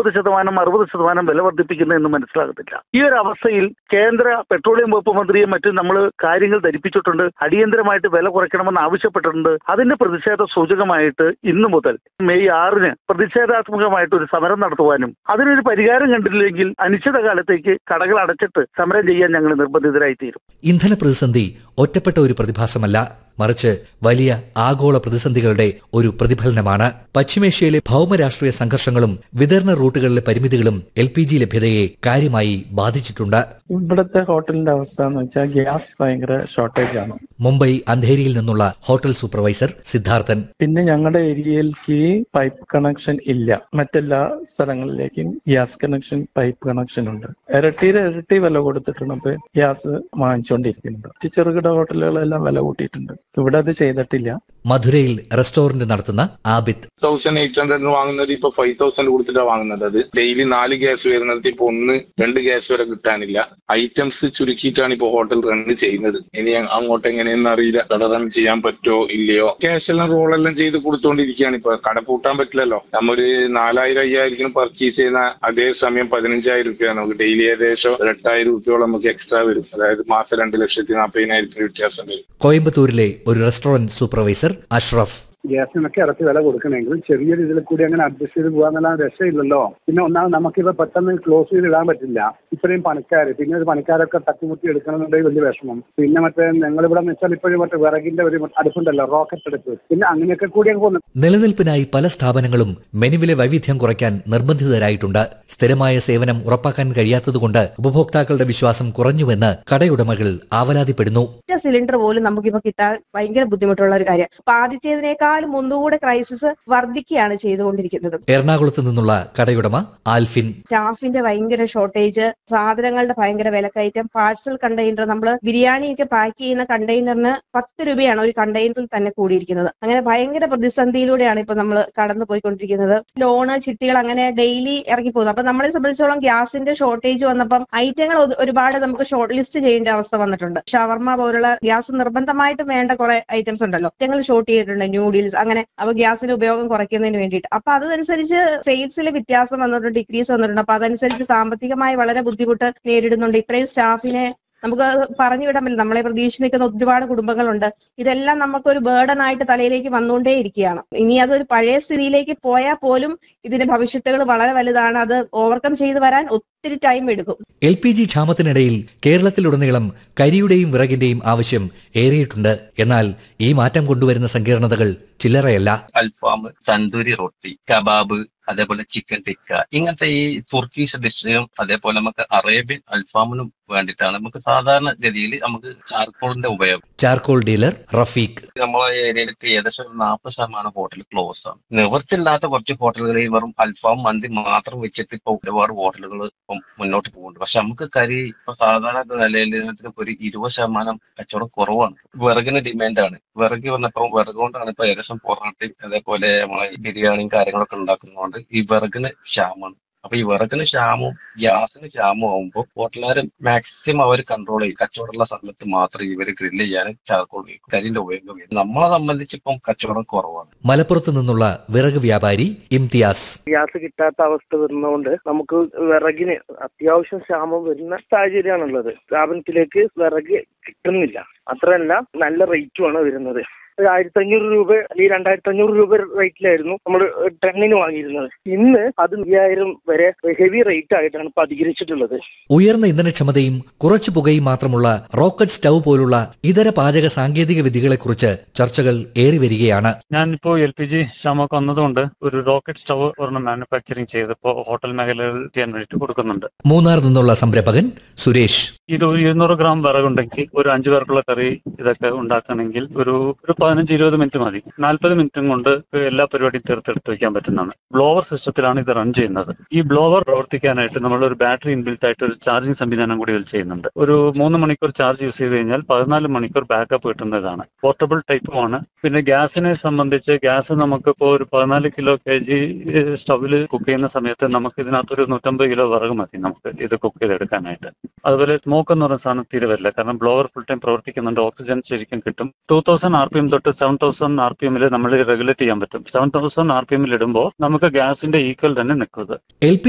അമ്പത് ശതമാനം അറുപത് ശതമാനം വില വർദ്ധിപ്പിക്കുന്നതെന്ന് മനസ്സിലാകത്തില്ല ഈ ഒരു അവസ്ഥയിൽ കേന്ദ്ര പെട്രോളിയം വകുപ്പ് മന്ത്രിയും മറ്റും നമ്മൾ കാര്യങ്ങൾ ധരിപ്പിച്ചിട്ടുണ്ട് അടിയന്തരമായിട്ട് വില കുറയ്ക്കണമെന്ന് ആവശ്യപ്പെട്ടിട്ടുണ്ട് അതിന്റെ പ്രതിഷേധ സൂചകമായിട്ട് ഇന്നു മുതൽ മെയ് ആറിന് പ്രതിഷേധാത്മകമായിട്ട് ഒരു സമരം നടത്തുവാനും അതിനൊരു പരിഹാരം കണ്ടില്ലെങ്കിൽ അനിശ്ചിതകാലത്തേക്ക് കടകൾ അടച്ചിട്ട് സമരം ചെയ്യാൻ ഞങ്ങൾ നിർബന്ധിതരായി തീരും ഇന്ധന പ്രതിസന്ധി ഒറ്റപ്പെട്ട ഒരു പ്രതിഭാസമല്ല മറിച്ച് വലിയ ആഗോള പ്രതിസന്ധികളുടെ ഒരു പ്രതിഫലനമാണ് പശ്ചിമേഷ്യയിലെ ഭൗമരാഷ്ട്രീയ സംഘർഷങ്ങളും വിതരണ റൂട്ടുകളിലെ പരിമിതികളും എൽ പി ജി ലഭ്യതയെ കാര്യമായി ബാധിച്ചിട്ടുണ്ട് ഇവിടുത്തെ ഹോട്ടലിന്റെ അവസ്ഥ എന്ന് വെച്ചാൽ ഗ്യാസ് ഭയങ്കര ഷോർട്ടേജ് ആണ് മുംബൈ അന്ധേരിയിൽ നിന്നുള്ള ഹോട്ടൽ സൂപ്പർവൈസർ സിദ്ധാർത്ഥൻ പിന്നെ ഞങ്ങളുടെ ഏരിയയിലേക്ക് പൈപ്പ് കണക്ഷൻ ഇല്ല മറ്റെല്ലാ സ്ഥലങ്ങളിലേക്കും ഗ്യാസ് കണക്ഷൻ പൈപ്പ് കണക്ഷൻ ഉണ്ട് ഇരട്ടിയുടെ ഇരട്ടി വില കൊടുത്തിട്ടാണ് ഇപ്പൊ ഗ്യാസ് വാങ്ങിച്ചുകൊണ്ടിരിക്കുന്നത് മറ്റ് ചെറുകിട ഹോട്ടലുകളെല്ലാം വില കൂട്ടിയിട്ടുണ്ട് ഇവിടെ അത് ചെയ്തിട്ടില്ല മധുരയിൽ റെസ്റ്റോറന്റ് നടത്തുന്ന ആബിദ് തൗസൻഡ് എയ്റ്റ് ഹൺഡ്രഡിന് വാങ്ങുന്നത് ഇപ്പൊ ഫൈവ് തൗസൻഡ് കൊടുത്തിട്ടാണ് വാങ്ങുന്നത് അത് ഡെയിലി നാല് ഗ്യാസ് വരുന്നത് ഇപ്പൊ ഒന്ന് രണ്ട് ഗ്യാസ് വരെ കിട്ടാനില്ല ഐറ്റംസ് ചുരുക്കിയിട്ടാണ് ഇപ്പൊ ഹോട്ടൽ റൺ ചെയ്യുന്നത് ഇനി അങ്ങോട്ട് എങ്ങനെയെന്ന് അറിയില്ല കട റൺ ചെയ്യാൻ പറ്റോ ഇല്ലയോ ക്യാഷ് എല്ലാം റോളെല്ലാം ചെയ്ത് കൊടുത്തോണ്ടിരിക്കുകയാണ് ഇപ്പൊ കട പൂട്ടാൻ പറ്റില്ലല്ലോ നമ്മൊരു നാലായിരം അയ്യായിരത്തിന് പർച്ചേസ് ചെയ്യുന്ന അതേ സമയം പതിനഞ്ചായിരം രൂപയാണ് നമുക്ക് ഡെയിലി ഏകദേശം ഒരു എട്ടായിരം രൂപയോളം നമുക്ക് എക്സ്ട്രാ വരും അതായത് മാസം രണ്ട് ലക്ഷത്തി നാൽപ്പതിനായിരത്തിന് വ്യത്യാസം വരും കോയമ്പത്തൂരിലെ ഒരു റെസ്റ്റോറന്റ് സൂപ്പർവൈസർ അഷ്റഫ് ഗ്യാസിനൊക്കെ ഇറക്കി വില കൊടുക്കണമെങ്കിൽ ചെറിയ രീതിയിൽ കൂടി അങ്ങനെ അഡ്ജസ്റ്റ് ചെയ്ത് പോകാന്നല്ലാതെ രക്ഷയില്ലല്ലോ പിന്നെ ഒന്നാമത് നമുക്കിപ്പോ പെട്ടെന്ന് ക്ലോസ് ചെയ്ത് ഇടാൻ പറ്റില്ല ഇത്രയും പണിക്കാർ പിന്നെ ഒരു പണിക്കാരൊക്കെ തട്ടിമുട്ടി എടുക്കണമെന്നുണ്ടെങ്കിൽ വലിയ വിഷമം പിന്നെ മറ്റേ ഞങ്ങളിവിടെ വെച്ചാൽ ഇപ്പോഴും മറ്റേ വിറകിന്റെ ഒരു അടുപ്പുണ്ടല്ലോ റോക്കറ്റ് അടുപ്പ് പിന്നെ അങ്ങനെയൊക്കെ കൂടി അങ്ങ് പോകുന്നു നിലനിൽപ്പിനായി പല സ്ഥാപനങ്ങളും മെനുവിലെ വൈവിധ്യം കുറയ്ക്കാൻ നിർബന്ധിതരായിട്ടുണ്ട് സ്ഥിരമായ സേവനം ഉറപ്പാക്കാൻ കഴിയാത്തതുകൊണ്ട് ഉപഭോക്താക്കളുടെ വിശ്വാസം കുറഞ്ഞുവെന്ന് കടയുടമകൾ ആവലാതിപ്പെടുന്നു ഒറ്റ സിലിണ്ടർ പോലും നമുക്കിപ്പോ കിട്ടാൻ ഭയങ്കര ബുദ്ധിമുട്ടുള്ള ഒരു കാര്യം അപ്പൊ ആദ്യത്തേതിനേക്കാളും ഒന്നുകൂടെ ക്രൈസിസ് വർദ്ധിക്കുകയാണ് ചെയ്തുകൊണ്ടിരിക്കുന്നത് എറണാകുളത്ത് നിന്നുള്ള കടയുടമ ആൽഫിൻ സ്റ്റാഫിന്റെ ഭയങ്കര ഷോർട്ടേജ് സാധനങ്ങളുടെ ഭയങ്കര വിലക്കയറ്റം പാഴ്സൽ കണ്ടെയ്നർ നമ്മൾ ബിരിയാണിയൊക്കെ പാക്ക് ചെയ്യുന്ന കണ്ടെയ്നറിന് പത്ത് രൂപയാണ് ഒരു കണ്ടെയ്നറിൽ തന്നെ കൂടിയിരിക്കുന്നത് അങ്ങനെ ഭയങ്കര പ്രതിസന്ധിയിലൂടെയാണ് ഇപ്പൊ നമ്മൾ കടന്നു പോയിക്കൊണ്ടിരിക്കുന്നത് ലോണ് ചിട്ടികൾ അങ്ങനെ ഡെയിലി ഇറങ്ങി പോകുന്നു അപ്പൊ നമ്മളെ സംബന്ധിച്ചോളം ഗ്യാസിന്റെ ഷോർട്ടേജ് വന്നപ്പം ഐറ്റങ്ങൾ ഒരു- ഒരുപാട് നമുക്ക് ഷോർട്ട് ലിസ്റ്റ് ചെയ്യേണ്ട അവസ്ഥ വന്നിട്ടുണ്ട് ഷവർമ പോലുള്ള ഗ്യാസ് നിർബന്ധമായിട്ടും വേണ്ട കുറെ ഐറ്റംസ് ഉണ്ടല്ലോ ഐറ്റങ്ങൾ ഷോർട്ട് ചെയ്തിട്ടുണ്ട് ന്യൂഡിൽസ് അങ്ങനെ അപ്പൊ ഗ്യാസിന്റെ ഉപയോഗം കുറയ്ക്കുന്നതിന് വേണ്ടിയിട്ട് അപ്പൊ അതനുസരിച്ച് സെയിൽസിൽ വ്യത്യാസം വന്നിട്ടുണ്ട് ഡിക്രീസ് വന്നിട്ടുണ്ട് അപ്പൊ അതനുസരിച്ച് സാമ്പത്തികമായി വളരെ ബുദ്ധിമുട്ട് നേരിടുന്നുണ്ട് ഇത്രയും സ്റ്റാഫിനെ നമുക്ക് പറഞ്ഞു വിടാൻ പറ്റില്ല നമ്മളെ പ്രതീക്ഷിച്ച് നിൽക്കുന്ന ഒരുപാട് കുടുംബങ്ങളുണ്ട് ഇതെല്ലാം നമുക്കൊരു ബേർഡൻ ആയിട്ട് തലയിലേക്ക് വന്നുകൊണ്ടേ ഇരിക്കുകയാണ് ഇനി അതൊരു പഴയ സ്ഥിതിയിലേക്ക് പോയാൽ പോലും ഇതിന്റെ ഭവിഷ്യത്തുകൾ വളരെ വലുതാണ് അത് ഓവർകം ചെയ്തു വരാൻ ഒത്തിരി ടൈം എടുക്കും എൽ പി ജി ക്ഷാമത്തിനിടയിൽ കേരളത്തിലുടനീളം കരിയുടെയും വിറകിന്റെയും ആവശ്യം ഏറിയിട്ടുണ്ട് എന്നാൽ ഈ മാറ്റം കൊണ്ടുവരുന്ന സങ്കീർണതകൾ ചില്ലറയല്ല അൽഫാം തന്തൂരി റൊട്ടി കബാബ് അതേപോലെ ചിക്കൻ ടിക്ക ഇങ്ങനത്തെ ഈ തുർക്കീസ് ഡിഷിനും അതേപോലെ നമുക്ക് അറേബ്യൻ അൽഫാമിനും വേണ്ടിയിട്ടാണ് നമുക്ക് സാധാരണ ഗതിയിൽ നമുക്ക് ചാർക്കോളിന്റെ ഉപയോഗം ചാർക്കോൾ ഡീലർ റഫീഖ് നമ്മളെ ഏരിയയിലേക്ക് ഏകദേശം ഒരു നാൽപ്പത് ശതമാനം ഹോട്ടൽ ക്ലോസ് ആണ് നിവർത്തില്ലാത്ത കുറച്ച് ഹോട്ടലുകളിൽ വെറും അൽഫാം മന്തി മാത്രം വെച്ചിട്ട് ഇപ്പൊ ഒരുപാട് ഹോട്ടലുകൾ ഇപ്പം മുന്നോട്ട് പോകുന്നുണ്ട് പക്ഷെ നമുക്ക് കരി ഇപ്പൊ സാധാരണ നിലയിൽ ഇപ്പൊ ഒരു ഇരുപത് ശതമാനം കച്ചവടം കുറവാണ് വിറകിന് ഡിമാൻഡാണ് വിറക് വന്നപ്പോൾ വിറക് കൊണ്ടാണ് ഇപ്പൊ ഏകദേശം പൊറോട്ടയും അതേപോലെ നമ്മളെ ബിരിയാണിയും കാര്യങ്ങളൊക്കെ ഉണ്ടാക്കുന്നതുകൊണ്ട് ഈ വിറകിന് ക്ഷാമമാണ് അപ്പൊ ഈ വിറകിന് ക്ഷാമവും ഗ്യാസിന് ക്ഷാമവും ആകുമ്പോൾ ഹോട്ടലുകാർ മാക്സിമം അവർ കൺട്രോൾ ചെയ്യും കച്ചവടമുള്ള സമയത്ത് മാത്രം ഇവർ ഗ്രില്ല് ചെയ്യാൻ ചാർക്കോൾ ചെയ്യും കരിന്റെ ഉപയോഗം ചെയ്യും. നമ്മളെ സംബന്ധിച്ച് ഇപ്പം കച്ചവടം കുറവാണ് മലപ്പുറത്ത് നിന്നുള്ള വിറക് വ്യാപാരി ഇംതിയാസ് ഗ്യാസ് കിട്ടാത്ത അവസ്ഥ വരുന്നതുകൊണ്ട് നമുക്ക് വിറകിന് അത്യാവശ്യം ക്ഷാമം വരുന്ന സാഹചര്യമാണുള്ളത് സ്ഥാപനത്തിലേക്ക് വിറക് കിട്ടുന്നില്ല അത്രയല്ല നല്ല റേറ്റുമാണ് വരുന്നത് ഒരു ആയിരത്തി അഞ്ഞൂറ് രൂപ അല്ലെങ്കിൽ രണ്ടായിരത്തി അഞ്ഞൂറ് രൂപ റേറ്റിലായിരുന്നു നമ്മൾ ടണ്ണിന് വാങ്ങിയിരുന്നത് ഇന്ന് അത് അയ്യായിരം വരെ ഹെവി റേറ്റ് ആയിട്ടാണ് ഇപ്പൊ അധികരിച്ചിട്ടുള്ളത് ഉയർന്ന ഇന്ധനക്ഷമതയും കുറച്ചു പുകയും മാത്രമുള്ള റോക്കറ്റ് സ്റ്റൗ പോലുള്ള ഇതര പാചക സാങ്കേതിക വിദ്യകളെക്കുറിച്ച് ചർച്ചകൾ ഏറി വരികയാണ് ഞാനിപ്പോ എൽ പി ജി ക്ഷാമൊക്കെ വന്നതുകൊണ്ട് ഒരു റോക്കറ്റ് സ്റ്റവ് ഒരെണ്ണം മാനുഫാക്ചറിങ് ചെയ്തപ്പോ ഹോട്ടൽ മേഖലയിൽ ചെയ്യാൻ വേണ്ടിയിട്ട് കൊടുക്കുന്നുണ്ട് മൂന്നാർ നിന്നുള്ള സംരംഭകൻ സുരേഷ് ഇത് ഒരു ഇരുന്നൂറ് ഗ്രാം വിറകുണ്ടെങ്കിൽ ഒരു അഞ്ചു പേർക്കുള്ള കറി ഇതൊക്കെ ഉണ്ടാക്കണമെങ്കിൽ ഒരു ഒരു പതിനഞ്ച് ഇരുപത് മിനിറ്റ് മതി നാൽപ്പത് മിനിറ്റും കൊണ്ട് എല്ലാ പരിപാടിയും തീർത്തെടുത്ത് വെക്കാൻ പറ്റുന്നതാണ് ബ്ലോവർ സിസ്റ്റത്തിലാണ് ഇത് റൺ ചെയ്യുന്നത് ഈ ബ്ലോവർ പ്രവർത്തിക്കാനായിട്ട് നമ്മൾ ഒരു ബാറ്ററി ഇൻബിൽറ്റ് ആയിട്ട് ഒരു ചാർജിങ് സംവിധാനം കൂടി ഇതിൽ ചെയ്യുന്നുണ്ട് ഒരു മൂന്ന് മണിക്കൂർ ചാർജ് യൂസ് ചെയ്ത് കഴിഞ്ഞാൽ പതിനാല് മണിക്കൂർ ബാക്കപ്പ് കിട്ടുന്നതാണ് പോർട്ടബിൾ ടൈപ്പുമാണ് പിന്നെ ഗ്യാസിനെ സംബന്ധിച്ച് ഗ്യാസ് നമുക്കിപ്പോൾ ഒരു പതിനാല് കിലോ കെ ജി സ്റ്റവിൽ കുക്ക് ചെയ്യുന്ന സമയത്ത് നമുക്ക് ഇതിനകത്തൊരു നൂറ്റമ്പത് കിലോ വിറക് മതി നമുക്ക് ഇത് കുക്ക് ചെയ്തെടുക്കാനായിട്ട് അതുപോലെ സ്മോക്ക് എന്ന് പറയുന്ന സാധനം തീരെ വരില്ല കാരണം ബ്ലോവർ ഫുൾ ടൈം പ്രവർത്തിക്കുന്നുണ്ട് ഓക്സിജൻ ശരിക്കും കിട്ടും two thousand R P M തൊട്ട് സെവൻ തൗസൻഡ് ആർ പി എമ്മിൽ നമ്മൾ റെഗുലേറ്റ് ചെയ്യാൻ പറ്റും സെവൻ തൗസൻഡ് ആർ പി എമ്മിൽ ഇടുമ്പോൾ നമുക്ക് ഗ്യാസിന്റെ ഈക്വൽ തന്നെ നിൽക്കുന്നത് എൽ പി